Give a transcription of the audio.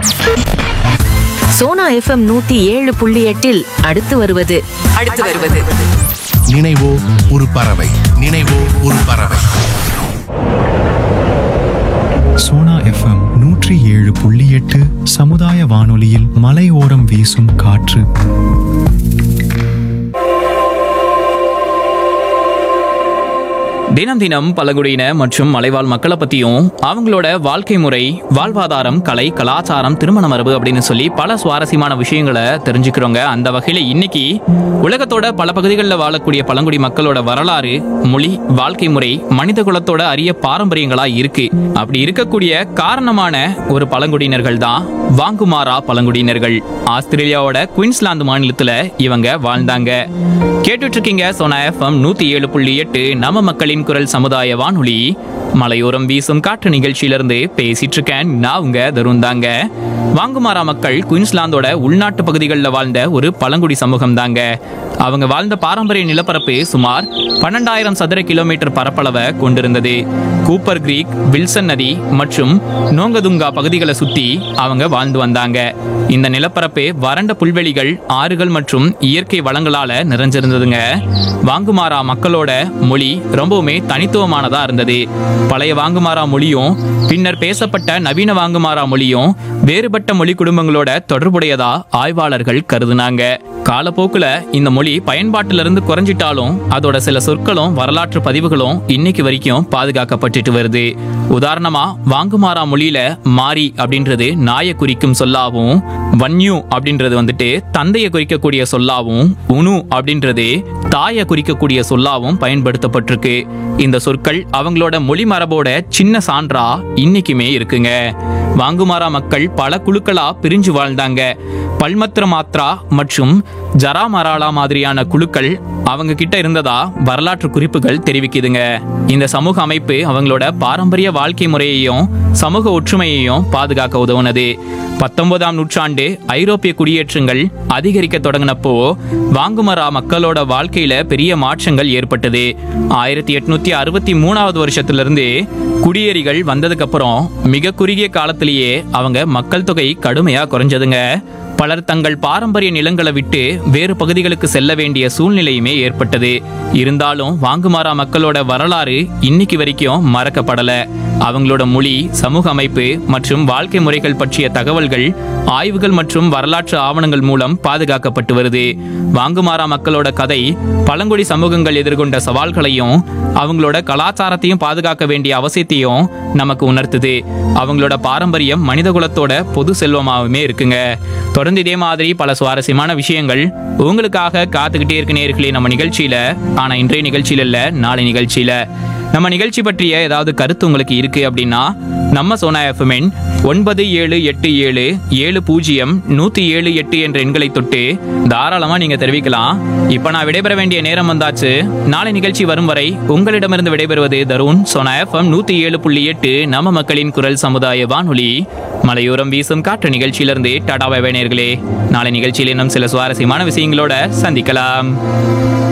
Sona FM நூத்தி ஏழு புள்ளி எட்டில் அடுத்து வருவது அடுத்து வருவது நினைவோ ஒரு பறவை நினைவோ ஒரு பறவை சோனா எஃப்எம் நூற்றி ஏழு புள்ளி எட்டு சமுதாய வானொலியில் மலையோரம் வீசும் காற்று தினம் தினம் பழங்குடியின மற்றும் மலைவாழ் மக்களை பத்தியும் அவங்களோட வாழ்க்கை முறை வாழ்வாதாரம் கலை கலாச்சாரம் திருமண மரபு அப்படின்னு சொல்லி பல சுவாரஸ்யமான விஷயங்களை தெரிஞ்சுக்கிறோங்க அந்த வகையில இன்னைக்கு உலகத்தோட பல பகுதிகளில் வாழக்கூடிய பழங்குடி மக்களோட வரலாறு மொழி வாழ்க்கை முறை மனித குலத்தோட அரிய பாரம்பரியங்களா இருக்கு அப்படி இருக்கக்கூடிய காரணமான ஒரு பழங்குடியினர்கள் தான் வாங்குமாரா பழங்குடியினர்கள் ஆஸ்திரேலியாவோட குயின்ஸ்லாந்து மாநிலத்துல இவங்க வாழ்ந்தாங்க கேட்டுட்டு இருக்கீங்க சோனா எஃப்எம் நூத்தி ஏழு புள்ளி எட்டு நம்ம மக்களின் குரல் சமுதாய வானொலி மலையோரம் வீசும் காற்று நிகழ்ச்சியிலிருந்து பேசிட்டு இருக்கேன் நான் உங்க தருண் தாங்க வாங்குமாரா மக்கள் குயின்ஸ்லாந்தோட உள்நாட்டு பகுதிகளில் வாழ்ந்த ஒரு பழங்குடி சமூகம் தாங்க அவங்க வாழ்ந்த பாரம்பரிய நிலப்பரப்பு சுமார் பன்னெண்டாயிரம் சதுர கிலோமீட்டர் பரப்பளவை கொண்டிருந்தது கூப்பர் கிரீக் வில்சன் நதி மற்றும் நோங்கதுங்கா பகுதிகளை சுத்தி அவங்க வாழ்ந்து வந்தாங்க இந்த நிலப்பரப்பு வறண்ட புல்வெளிகள் ஆறுகள் மற்றும் இயற்கை வளங்களால நிறைஞ்சிருந்ததுங்க வாங்குமாரா மக்களோட மொழி ரொம்பவுமே தனித்துவமானதா இருந்தது பழைய வாங்குமாரா மொழியும் பின்னர் பேசப்பட்ட நவீன வாங்குமாரா மொழியும் வேறுபட்ட மொழி குடும்பங்களோட தொடர்புடையதா ஆய்வாளர்கள் கருதுனாங்க காலப்போக்குல இந்த மொழி பயன்பாட்டிலிருந்து குறைஞ்சிட்டாலும் அதோட சில சொற்களும் வரலாற்று பதிவுகளும் இன்னைக்கு வரைக்கும் பாதுகாக்கப்பட்டுட்டு வருது உதாரணமா வாங்குமாரா மொழியில மாரி அப்படின்றது நாயை குறிக்கும் சொல்லாவும் வன்யூ அப்படின்றது வந்துட்டு தந்தையை குறிக்கக்கூடிய சொல்லாவும் உனு அப்படின்றது தாயை குறிக்கக்கூடிய சொல்லாவும் பயன்படுத்தப்பட்டிருக்கு இந்த சொற்கள் அவங்களோட மொழி மரபோட சின்ன சான்றா இன்னைக்குமே இருக்குங்க வாங்குமாரா மக்கள் பல குழுக்களா பிரிஞ்சு வாழ்ந்தாங்க பல்மத்ர மாத்ரா மற்றும் ஜராமராலா மாதிரியான குழுக்கள் அவங்க கிட்ட இருந்ததா வரலாற்று குறிப்புகள் தெரிவிக்குதுங்க இந்த சமூக அமைப்பு அவங்களோட பாரம்பரிய வாழ்க்கை முறையையும் சமூக ஒற்றுமையையும் பாதுகாக்க உதவுனது பத்தொன்பதாம் நூற்றாண்டு ஐரோப்பிய குடியேற்றங்கள் அதிகரிக்க தொடங்கினப்போ வாங்குமரா மக்களோட வாழ்க்கையில பெரிய மாற்றங்கள் ஏற்பட்டது ஆயிரத்தி எட்நூத்தி அறுபத்தி மூணாவது வருஷத்திலிருந்து குடியேறிகள் வந்ததுக்கு அப்புறம் மிக குறுகிய காலத்திலேயே அவங்க மக்கள் தொகை கடுமையா குறைஞ்சதுங்க பலர் தங்கள் பாரம்பரிய நிலங்களை விட்டு வேறு பகுதிகளுக்கு செல்ல வேண்டிய சூழ்நிலையுமே ஏற்பட்டது இருந்தாலும் வாங்குமாரா மக்களோட வரலாறு இன்னைக்கு வரைக்கும் மறக்கப்படல அவங்களோட மொழி சமூக அமைப்பு மற்றும் வாழ்க்கை முறைகள் பற்றிய தகவல்கள் ஆய்வுகள் மற்றும் வரலாற்று ஆவணங்கள் மூலம் பாதுகாக்கப்பட்டு வருது வாங்குமாரா மக்களோட கதை பழங்குடி சமூகங்கள் எதிர்கொண்ட சவால்களையும் அவங்களோட கலாச்சாரத்தையும் பாதுகாக்க வேண்டிய அவசியத்தையும் நமக்கு உணர்த்துது அவங்களோட பாரம்பரியம் மனிதகுலத்தோட பொது செல்வமாகவுமே இருக்குங்க தொடர்ந்து இதே மாதிரி பல சுவாரஸ்யமான விஷயங்கள் உங்களுக்காக காத்துக்கிட்டே இருக்க நேர்களே நம்ம நிகழ்ச்சியில ஆனா இன்றைய நிகழ்ச்சியில இல்ல நாளை நிகழ்ச்சியில நம்ம நிகழ்ச்சி பற்றிய ஏதாவது கருத்து உங்களுக்கு இருக்கு அப்படின்னா நம்ம சோனா எஃப்எம்என் ஒன்பது ஏழு எட்டு ஏழு ஏழு பூஜ்ஜியம் நூத்தி ஏழு எட்டு என்ற எண்களை தொட்டு தாராளமா நீங்க தெரிவிக்கலாம் இப்ப நான் விடைபெற வேண்டிய நேரம் வந்தாச்சு நாளை நிகழ்ச்சி வரும் வரை உங்களிடமிருந்து விடைபெறுவது தருண் சோனா எஃப்எம் நூத்தி ஏழு புள்ளி எட்டு நம்ம மக்களின் குரல் சமுதாய வானொலி மலையோரம் வீசும் காற்று நிகழ்ச்சியிலிருந்து டாடா பை பை நேயர்களே நாளை நிகழ்ச்சியில் இன்னும் சில சுவாரஸ்யமான விஷயங்களோட சந்திக்கலாம்